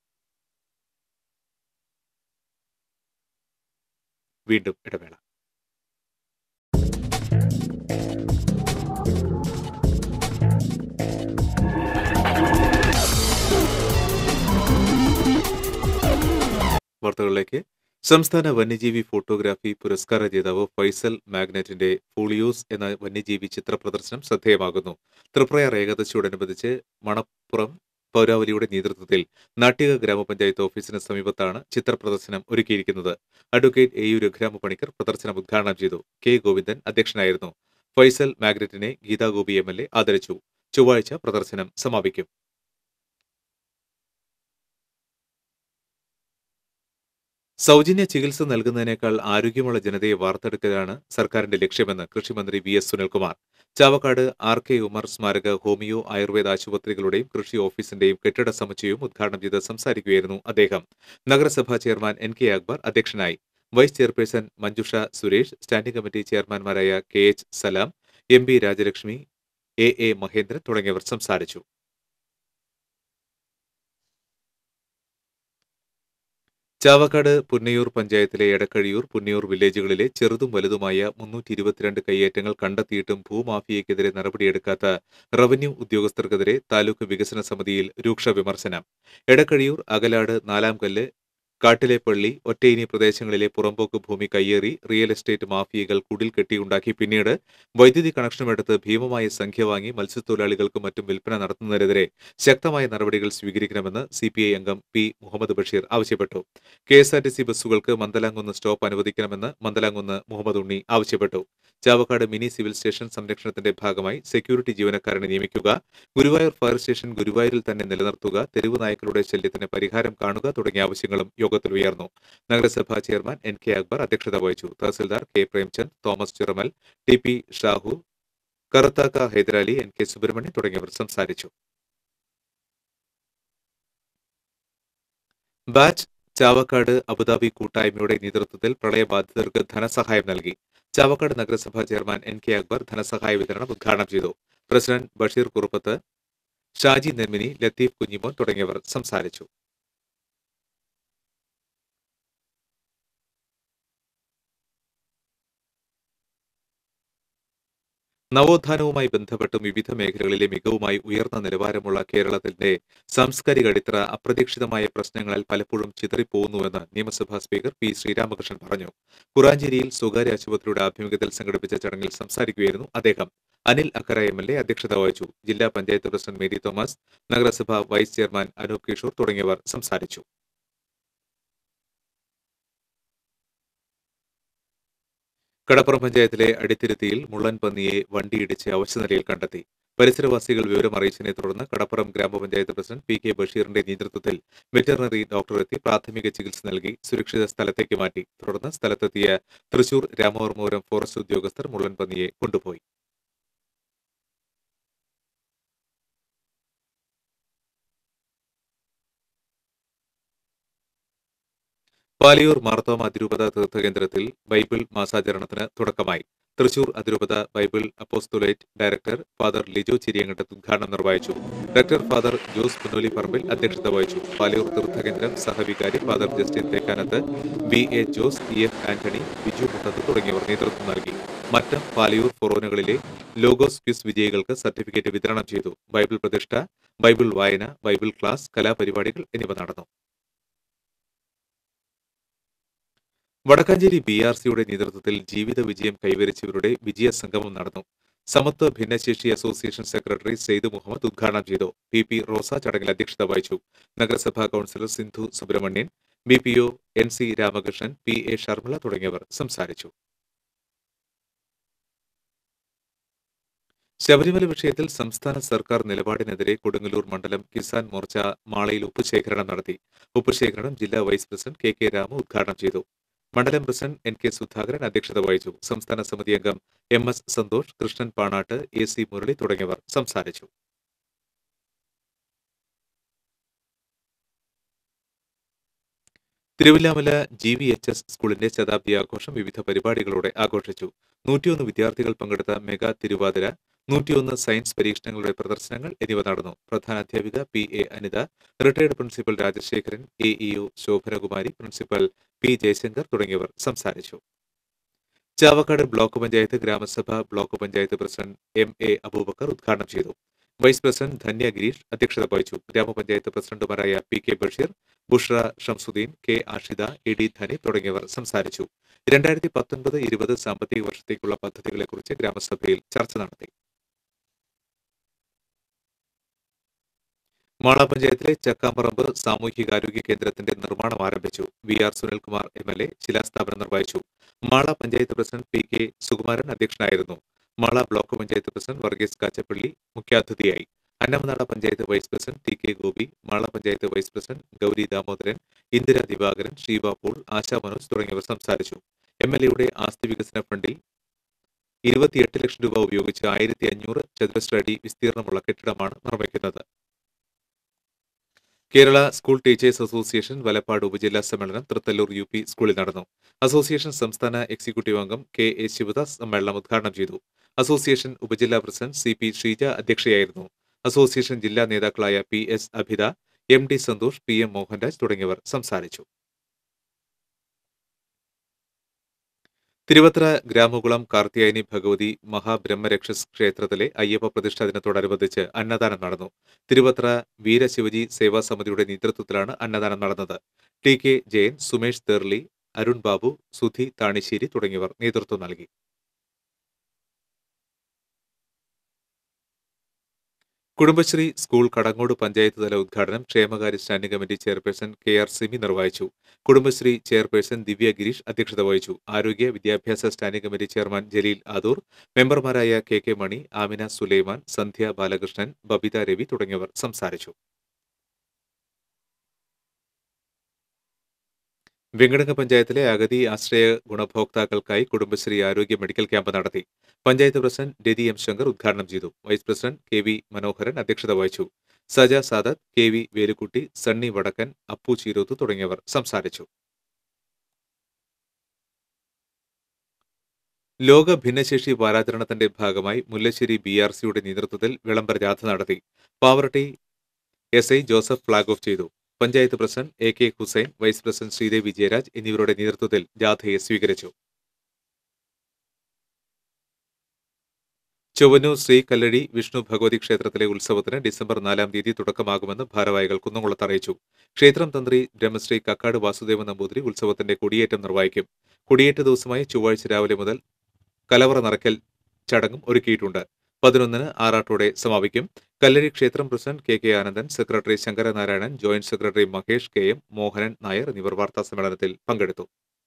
വീണ്ടും ഇടവേള വാർത്തകളിലേക്ക് സംസ്ഥാന വന്യജീവി ഫോട്ടോഗ്രാഫി പുരസ്കാര ജേതാവ് ഫൈസൽ മാഗ്നറ്റിന്റെ ഫോളിയോസ് എന്ന വന്യജീവി ചിത്ര പ്രദർശനം ശ്രദ്ധേയമാകുന്നു തൃപ്രയാർ ഏകാദശിയോടനുബന്ധിച്ച് മണപ്പുറം പൗരാവലിയുടെ നേതൃത്വത്തിൽ നാട്ടിക ഗ്രാമപഞ്ചായത്ത് ഓഫീസിന് സമീപത്താണ് ചിത്രപ്രദർശനം ഒരുക്കിയിരിക്കുന്നത് advocate A U Raghurama Panicker പ്രദർശനം ഉദ്ഘാടനം ചെയ്തു കെ ഗോവിന്ദൻ അധ്യക്ഷനായിരുന്നു ഫൈസൽ മാഗ്രറ്റിനെ ഗീതാഗോപി എം എൽ എ ആദരിച്ചു ചൊവ്വാഴ്ച പ്രദർശനം സമാപിക്കും സൗജന്യ ചികിത്സ നൽകുന്നതിനേക്കാൾ ആരോഗ്യമുള്ള ജനതയെ വാർത്തെടുക്കലാണ് സർക്കാരിന്റെ ലക്ഷ്യമെന്ന് കൃഷിമന്ത്രി V S Sunilkumar Chavakkad R K Umar സ്മാരക ഹോമിയോ ആയുർവേദ ആശുപത്രികളുടെയും കൃഷി ഓഫീസിന്റെയും കെട്ടിട സമുച്ചയവും ഉദ്ഘാടനം ചെയ്ത് സംസാരിക്കുകയായിരുന്നു അദ്ദേഹം നഗരസഭാ ചെയർമാൻ എൻ കെ അക്ബർ അധ്യക്ഷനായി vice chairperson Manjusha Suresh standing committee ചെയർമാൻമാരായ K H Salam M B Rajalakshmi A A Mahendran തുടങ്ങിയവർ സംസാരിച്ചു ചാവക്കാട് പുന്നയൂർ പഞ്ചായത്തിലെ എടക്കഴിയൂർ പുന്നയൂർ വില്ലേജുകളിലെ ചെറുതും വലുതുമായ മുന്നൂറ്റി ഇരുപത്തിരണ്ട് കയ്യേറ്റങ്ങൾ കണ്ടെത്തിയിട്ടും ഭൂമാഫിയയ്ക്കെതിരെ നടപടിയെടുക്കാത്ത റവന്യൂ ഉദ്യോഗസ്ഥർക്കെതിരെ താലൂക്ക് വികസന സമിതിയിൽ രൂക്ഷ വിമർശനം എടക്കഴിയൂർ അകലാട് നാലാംകല്ല് കാട്ടിലെപ്പള്ളി ഒറ്റയിനി പ്രദേശങ്ങളിലെ പുറമ്പോക്ക് ഭൂമി കയ്യേറി റിയൽ എസ്റ്റേറ്റ് മാഫിയകൾ കുടിൽ കെട്ടിയുണ്ടാക്കി പിന്നീട് വൈദ്യുതി കണക്ഷനുമെടുത്ത് ഭീമമായ സംഖ്യ വാങ്ങി മത്സ്യത്തൊഴിലാളികൾക്കും മറ്റും വിൽപ്പന നടത്തുന്നതിനെതിരെ ശക്തമായ നടപടികൾ സ്വീകരിക്കണമെന്ന് സിപിഐ അംഗം പി മുഹമ്മദ് ബഷീർ ആവശ്യപ്പെട്ടു K S R T C ബസ്സുകൾക്ക് മന്ദലാംകുന്ന് സ്റ്റോപ്പ് അനുവദിക്കണമെന്ന് മന്ദലാംകുന്ന് മുഹമ്മദ് ഉണ്ണി ആവശ്യപ്പെട്ടു ചാവക്കാട് മിനി സിവിൽ സ്റ്റേഷൻ സംരക്ഷണത്തിന്റെ ഭാഗമായി സെക്യൂരിറ്റി ജീവനക്കാരനെ നിയമിക്കുക ഗുരുവായൂർ ഫയർ സ്റ്റേഷൻ ഗുരുവായൂരിൽ തന്നെ നിലനിർത്തുക തെരുവ് നായ്ക്കളുടെ ശല്യത്തിന് പരിഹാരം കാണുക തുടങ്ങിയ ആവശ്യങ്ങളും യോഗത്തിൽ ഉയർന്നു നഗരസഭാ ചെയർമാൻ എൻ കെ അക്ബർ അധ്യക്ഷത വഹിച്ചു tahsildar K Premchand Thomas Chiramal T P Shahu Karuthakka Hyderali N K Subramanian തുടങ്ങിയവർ സംസാരിച്ചു ബാച്ച് ചാവക്കാട് അബുദാബി കൂട്ടായ്മയുടെ നേതൃത്വത്തിൽ പ്രളയബാധിതർക്ക് ധനസഹായം നൽകി ചാവക്കാട് നഗരസഭാ ചെയർമാൻ എൻ കെ അക്ബർ ധനസഹായ വിതരണം ഉദ്ഘാടനം ചെയ്തു പ്രസിഡന്റ് ബഷീർ കുറുപ്പത്ത് ഷാജി നെർമിനി ലത്തീഫ് കുഞ്ഞിമോൻ തുടങ്ങിയവർ സംസാരിച്ചു നവോത്ഥാനവുമായി ബന്ധപ്പെട്ടും വിവിധ മേഖലകളിലെ മികവുമായി ഉയർന്ന നിലവാരമുള്ള കേരളത്തിന്റെ സാംസ്കാരിക അടിത്തറ അപ്രതീക്ഷിതമായ പ്രശ്നങ്ങളിൽ പലപ്പോഴും ചിതറിപ്പോകുന്നുവെന്ന് നിയമസഭാ സ്പീക്കർ പി ശ്രീരാമകൃഷ്ണൻ പറഞ്ഞു കുറാഞ്ചേരിയിൽ സ്വകാര്യ ആശുപത്രിയുടെ ആഭിമുഖ്യത്തിൽ സംഘടിപ്പിച്ച ചടങ്ങിൽ സംസാരിക്കുകയായിരുന്നു അദ്ദേഹം Anil Akkara M L A അധ്യക്ഷത വഹിച്ചു ജില്ലാ പഞ്ചായത്ത് പ്രസിഡന്റ് മേരി തോമസ് നഗരസഭ വൈസ് ചെയർമാൻ അനൂപ് കിഷോർ തുടങ്ങിയവർ സംസാരിച്ചു കടപ്പുറം പഞ്ചായത്തിലെ അടിത്തിരുത്തിയിൽ മുള്ളൻ പന്നിയെ വണ്ടിയിടിച്ച് അവശനിലയിൽ കണ്ടെത്തി പരിസരവാസികൾ വിവരം അറിയിച്ചതിനെ തുടർന്ന് കടപ്പുറം ഗ്രാമപഞ്ചായത്ത് പ്രസിഡന്റ് പി കെ ബഷീറിന്റെ നേതൃത്വത്തിൽ വെറ്ററിനറി ഡോക്ടർ എത്തി പ്രാഥമിക ചികിത്സ നൽകി സുരക്ഷിത സ്ഥലത്തേക്ക് മാറ്റി തുടർന്ന് സ്ഥലത്തെത്തിയ തൃശൂർ രാമവർമ്മപുരം ഫോറസ്റ്റ് ഉദ്യോഗസ്ഥർ മുള്ളൻ പന്നിയെ കൊണ്ടുപോയി പാലിയൂർ മാർത്തോമ അതിരൂപത തീർത്ഥകേന്ദ്രത്തിൽ ബൈബിൾ മാസാചരണത്തിന് തുടക്കമായി തൃശൂർ അതിരൂപത Bible apostolate director father Lijo Chiriyankandath ഉദ്ഘാടനം നിർവഹിച്ചു ഡയറക്ടർ ഫാദർ ജോസ് പുന്നോലി പറമ്പിൽ അധ്യക്ഷത വഹിച്ചു പാലിയൂർ തീർത്ഥകേന്ദ്രം സഹവികാരി father Justin Thekkanath B A Jose E F Antony Biju Muttath തുടങ്ങിയവർ നേതൃത്വം നൽകി മറ്റം പാലിയൂർ ഫൊറോനകളിലെ ലോഗോസ് ക്വിസ് വിജയികൾക്ക് സർട്ടിഫിക്കറ്റ് വിതരണം ചെയ്തു ബൈബിൾ പ്രതിഷ്ഠ ബൈബിൾ വായന ബൈബിൾ ക്ലാസ് കലാപരിപാടികൾ എന്നിവ നടന്നു വടക്കാഞ്ചേരി ബി ആർ സിയുടെ നേതൃത്വത്തിൽ ജീവിത വിജയം കൈവരിച്ചവരുടെ വിജയ സംഗമം നടന്നു സമത്വ ഭിന്നശേഷി അസോസിയേഷൻ സെക്രട്ടറി സെയ്ദ് മുഹമ്മദ് ഉദ്ഘാടനം ചെയ്തു പി പി റോസ ചടങ്ങിൽ അധ്യക്ഷത വഹിച്ചു നഗരസഭാ councillor Sindhu Subramanian B P O N C Ramakrishnan P A Sharmila തുടങ്ങിയവർ സംസാരിച്ചു ശബരിമല വിഷയത്തിൽ സംസ്ഥാന സർക്കാർ നിലപാടിനെതിരെ കൊടുങ്ങല്ലൂർ മണ്ഡലം കിസാൻ മോർച്ച മാളയിൽ ഉപ്പുശേഖരണം നടത്തി ഉപ്പുശേഖരണം ജില്ലാ vice president K K Ramu ഉദ്ഘാടനം ചെയ്തു മണ്ഡലം പ്രസിഡന്റ് എൻ കെ സുധാകരൻ അധ്യക്ഷത വഹിച്ചു സംസ്ഥാന സമിതി അംഗം M S Santhosh Krishnan Panatt A C Murali തുടങ്ങിയവർ സംസാരിച്ചു Thiruvilwamala G V H S സ്കൂളിന്റെ ശതാബ്ദി ആഘോഷം വിവിധ പരിപാടികളോടെ ആഘോഷിച്ചു നൂറ്റിയൊന്ന് വിദ്യാർത്ഥികൾ പങ്കെടുത്ത മെഗാ തിരുവാതിര നൂറ്റിയൊന്ന് സയൻസ് പരീക്ഷണങ്ങളുടെ പ്രദർശനങ്ങൾ എന്നിവ നടന്നു പ്രധാന അധ്യാപിക P A Anitha retired principal Rajasekharan A E O Sobhanakumari principal P Jayasankar തുടങ്ങിയവർ സംസാരിച്ചു ചാവക്കാട് ബ്ലോക്ക് പഞ്ചായത്ത് ഗ്രാമസഭ block panchayat president M A Aboobacker ഉദ്ഘാടനം ചെയ്തു വൈസ് പ്രസിഡന്റ് ധന്യ ഗിരീഷ് അധ്യക്ഷത വഹിച്ചു ഗ്രാമപഞ്ചായത്ത് പ്രസിഡന്റുമാരായ P K Basheer Bushra Shamsuddin K Ashida A D Dhani തുടങ്ങിയവർ സംസാരിച്ചു രണ്ടായിരത്തി പത്തൊൻപത് ഇരുപത് സാമ്പത്തിക വർഷത്തേക്കുള്ള പദ്ധതികളെക്കുറിച്ച് ഗ്രാമസഭയിൽ ചർച്ച നടത്തി മാള പഞ്ചായത്തിലെ ചക്കാമ്പറമ്പ് സാമൂഹികാരോഗ്യ കേന്ദ്രത്തിന്റെ നിർമ്മാണം ആരംഭിച്ചു V R Sunilkumar M L A ശിലാസ്ഥാപനം നിർവഹിച്ചു Mala panchayat president P K Sukumaran അധ്യക്ഷനായിരുന്നു മാള ബ്ലോക്ക് പഞ്ചായത്ത് പ്രസിഡന്റ് വർഗീസ് കാച്ചപ്പള്ളി മുഖ്യാതിഥിയായി Annamanada panchayat vice president T K Gopi Mala panchayat vice president Gowri Damodaran Indira Divakaran Sheeba Paul Asha Manoj തുടങ്ങിയവർ സംസാരിച്ചു എം എൽ എയുടെ ആസ്തി വികസന ഫണ്ടിൽ ഇരുപത്തിയെട്ട് ലക്ഷം രൂപ ഉപയോഗിച്ച് ആയിരത്തി അഞ്ഞൂറ് ചതുരശ്ര അടി വിസ്തീർണമുള്ള കെട്ടിടമാണ് നിർമ്മിക്കുന്നത് Kerala school teachers association Valappad ഉപജില്ലാ സമ്മേളനം തൃത്തല്ലൂർ യു പി സ്കൂളിൽ നടന്നു അസോസിയേഷൻ സംസ്ഥാന എക്സിക്യൂട്ടീവ് അംഗം കെ എ ശിവദാസ് സമ്മേളനം ഉദ്ഘാടനം ചെയ്തു അസോസിയേഷൻ ഉപജില്ലാ പ്രസിഡന്റ് സി പി ഷീജ അധ്യക്ഷയായിരുന്നു അസോസിയേഷൻ ജില്ലാ നേതാക്കളായ P S Abhitha M D Santhosh P M Mohanraj തുടങ്ങിയവർ സംസാരിച്ചു തിരുവത്ര ഗ്രാമകുളം കാർത്തിയായനി ഭഗവതി മഹാബ്രഹ്മരക്ഷസ് ക്ഷേത്രത്തിലെ അയ്യപ്പ പ്രതിഷ്ഠാ ദിനത്തോടനുബന്ധിച്ച് അന്നദാനം നടന്നു തിരുവത്ര വീരശിവജി സേവാ സമിതിയുടെ നേതൃത്വത്തിലാണ് അന്നദാനം നടന്നത് ടി കെ ജയൻ സുമേഷ് തേർലി അരുൺ ബാബു സുധി താണിശ്ശേരി തുടങ്ങിയവർ നേതൃത്വം നൽകി കുടുംബശ്രീ സ്കൂൾ കടങ്ങോട് പഞ്ചായത്ത് തല ഉദ്ഘാടനം ക്ഷേമകാര്യ standing committee chairperson K R Simi നിർവഹിച്ചു കുടുംബശ്രീ ചെയർപേഴ്സൺ ദിവ്യ ഗിരീഷ് അധ്യക്ഷത വഹിച്ചു ആരോഗ്യ വിദ്യാഭ്യാസ standing committee chairman Jaleel Adoor മെമ്പർമാരായ കെ കെ മണി ആമിന സുലൈമാൻ സന്ധ്യ ബാലകൃഷ്ണൻ ബബിത രവി തുടങ്ങിയവർ സംസാരിച്ചു വെങ്കടങ്ങ പഞ്ചായത്തിലെ അഗതി ആശ്രയ ഗുണഭോക്താക്കൾക്കായി കുടുംബശ്രീ ആരോഗ്യ മെഡിക്കൽ ക്യാമ്പ് നടത്തി പഞ്ചായത്ത് പ്രസിഡന്റ് രതി എം ശങ്കർ ഉദ്ഘാടനം ചെയ്തു vice president K V Manoharan അധ്യക്ഷത വഹിച്ചു സജ സാദത്ത് കെ വി വേലുക്കുട്ടി സണ്ണി വടക്കൻ അപ്പു ചീരോത്ത് തുടങ്ങിയവർ സംസാരിച്ചു ലോക ഭിന്നശേഷി വാരാചരണത്തിന്റെ ഭാഗമായി മുല്ലശ്ശേരി ബി ആർ സിയുടെ നേതൃത്വത്തിൽ വിളംബര ജാഥ നടത്തി Pavaratty S I Joseph flag off ചെയ്തു panchayat president A K Hussain vice president Sreedevi Vijayaraj എന്നിവരുടെ നേതൃത്വത്തിൽ ജാഥയെ സ്വീകരിച്ചു ചൊവ്വന്നൂർ ശ്രീ കല്ലടി വിഷ്ണു ഭഗവതി ക്ഷേത്രത്തിലെ ഉത്സവത്തിന് ഡിസംബർ നാലാം തീയതി തുടക്കമാകുമെന്ന് ഭാരവാഹികൾ കുന്നംകുളത്ത് അറിയിച്ചു ക്ഷേത്രം തന്ത്രി ബ്രഹ്മശ്രീ കക്കാട് വാസുദേവ നമ്പൂതിരി ഉത്സവത്തിന്റെ കൊടിയേറ്റം നിർവഹിക്കും കൊടിയേറ്റ ദിവസമായി ചൊവ്വാഴ്ച രാവിലെ മുതൽ കലവറ നിറയ്ക്കൽ ചടങ്ങും ഒരുക്കിയിട്ടുണ്ട് പതിനൊന്നിന് ആറാട്ടോടെ സമാപിക്കും കല്ലരി ക്ഷേത്രം president K K Anandan secretary Sankaranarayanan joint secretary Mahesh K M Mohanan Nair എന്നിവർ വാർത്താ സമ്മേളനത്തിൽ പങ്കെടുത്തു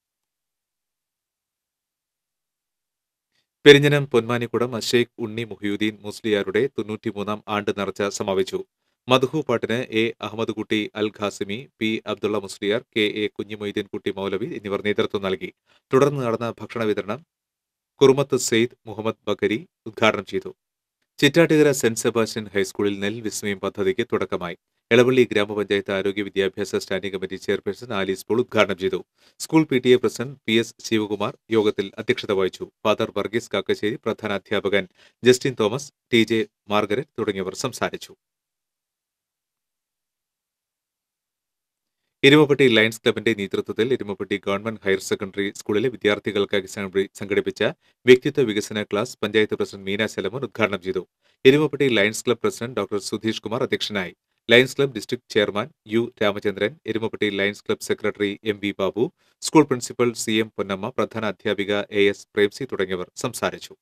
പെരിഞ്ഞനം പൊന്മാനിക്കുടം അഷേഖ് ഉണ്ണി മുഹിയുദ്ദീൻ മുസ്ലിയാരുടെ തൊണ്ണൂറ്റിമൂന്നാം ആണ്ട് നേർച്ച സമാപിച്ചു മധുഹു പാട്ടിന് A Ahmed Kutty Al Qasimi P Abdulla Musliyar K A Kunhimoideen Kutty Moulavi എന്നിവർ നേതൃത്വം നൽകി തുടർന്ന് നടന്ന ഭക്ഷണ വിതരണം കുറുമത്ത് സെയ്ദ് മുഹമ്മദ് ബക്കരി ഉദ്ഘാടനം ചെയ്തു ചിറ്റാട്ടുകര സെന്റ് സെബാസ്റ്റ്യൻ ഹൈസ്കൂളിൽ നെൽ വിസ്മയം പദ്ധതിക്ക് തുടക്കമായി എളവള്ളി ഗ്രാമപഞ്ചായത്ത് ആരോഗ്യ വിദ്യാഭ്യാസ standing committee chairperson Alice Paul ഉദ്ഘാടനം ചെയ്തു school P T A president P S Sivakumar യോഗത്തിൽ അധ്യക്ഷത വഹിച്ചു ഫാദർ വർഗീസ് കാക്കശ്ശേരി പ്രധാന അധ്യാപകൻ ജസ്റ്റിൻ തോമസ് ടി ജെ മാർഗരറ്റ് തുടങ്ങിയവർ സംസാരിച്ചു എരുമപ്പെട്ടി ലയൺസ് ക്ലബിന്റെ നേതൃത്വത്തിൽ എരുമപ്പെട്ടി ഗവൺമെന്റ് ഹയർ സെക്കൻഡറി സ്കൂളിലെ വിദ്യാർത്ഥികൾക്കായി സംഘടി- സംഘടിപ്പിച്ച വ്യക്തിത്വ വികസന ക്ലാസ് പഞ്ചായത്ത് പ്രസിഡന്റ് മീന സെലമോൻ ഉദ്ഘാടനം ചെയ്തു Erumapetty Lions club president doctor Sudheesh Kumar അധ്യക്ഷനായി Lions club district chairman U Ramachandran Erumapetty Lions club secretary M V Babu school principal C M Ponnamma പ്രധാന അധ്യാപിക എ എസ് പ്രേംസി തുടങ്ങിയവർ സംസാരിച്ചു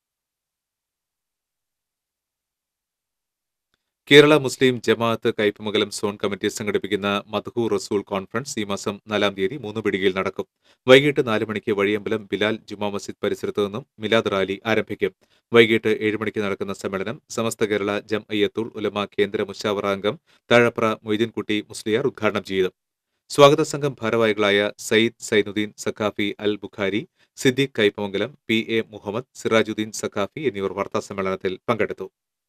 കേരള മുസ്ലിം ജമാഅത്ത് കയ്പമംഗലം സോൺ കമ്മിറ്റി സംഘടിപ്പിക്കുന്ന മദ്ഹു റസൂൽ കോൺഫറൻസ് ഈ മാസം നാലാം തീയതി മൂന്ന് പിടികയിൽ നടക്കും വൈകിട്ട് നാല് മണിക്ക് വഴിയമ്പലം ബിലാൽ ജുമാ മസ്ജിദ് പരിസരത്തു നിന്നും മിലാദ് റാലി ആരംഭിക്കും വൈകിട്ട് ഏഴ് മണിക്ക് നടക്കുന്ന സമ്മേളനം സമസ്ത കേരള ജം അയ്യത്തുൾ ഉലമ കേന്ദ്ര മുഷാവറ അംഗം താഴപ്ര മൊയ്തീൻകുട്ടി മുസ്ലിയാർ ഉദ്ഘാടനം ചെയ്തു സ്വാഗത സംഘം ഭാരവാഹികളായ സയ്യിദ് സൈനുദ്ദീൻ സഖാഫി അൽ ബുഖാരി സിദ്ദീഖ് കൈപ്പമംഗലം പി എ മുഹമ്മദ് സിറാജുദ്ദീൻ സഖാഫി എന്നിവർ വാർത്താസമ്മേളനത്തിൽ പങ്കെടുത്തു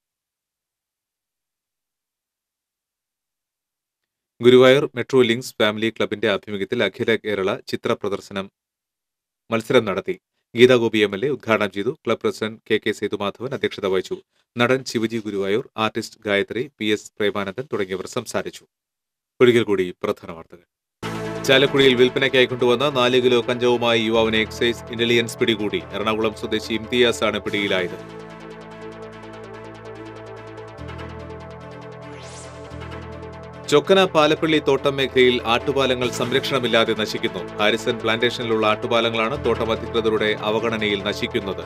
ഗുരുവായൂർ മെട്രോ ലിങ്ക്സ് ഫാമിലി ക്ലബിന്റെ ആഭിമുഖ്യത്തിൽ അഖില കേരള ചിത്ര പ്രദർശനം മത്സരം നടത്തി ഗീതാഗോപി എം എൽ എ ഉദ്ഘാടനം ചെയ്തു club president K K Sethumadhavan അധ്യക്ഷത വഹിച്ചു നടൻ Shivaji Guruvayur artist Gayathri P S Premanandan തുടങ്ങിയവർ സംസാരിച്ചു ഒരിക്കൽ കൂടി പ്രധാന വാർത്തകൾ ചാലക്കുടിയിൽ വിൽപ്പനയ്ക്കായി കൊണ്ടുവന്ന നാല് കിലോ കഞ്ചാവുമായി യുവാവിനെ എക്സൈസ് ഇന്റലിജൻസ് പിടികൂടി എറണാകുളം സ്വദേശി ഇംതിയാസ് ആണ് പിടിയിലായത് ചൊക്കന പാലപ്പള്ളി തോട്ടം മേഖലയിൽ ആട്ടുപാലങ്ങൾ സംരക്ഷണമില്ലാതെ നശിക്കുന്നു ഹാരിസൺ പ്ലാന്റേഷനിലുള്ള ആട്ടുപാലങ്ങളാണ് തോട്ടം അധികൃതരുടെ അവഗണനയിൽ നശിക്കുന്നത്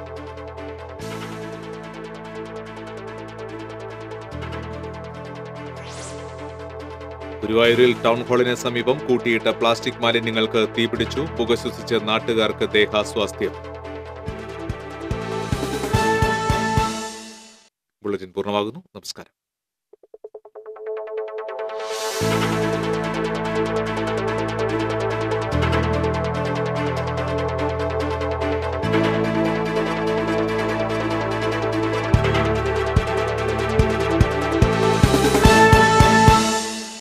ഗുരുവായൂരിൽ ടൗൺ ഹാളിന് സമീപം കൂട്ടിയിട്ട പ്ലാസ്റ്റിക് മാലിന്യങ്ങൾക്ക് തീപിടിച്ചു പുക ശ്വസിച്ച് നാട്ടുകാർക്ക് ദേഹാസ്വാസ്ഥ്യം ബുള്ളറ്റിൻ പൂർണ്ണമാകുന്നു നമസ്കാരം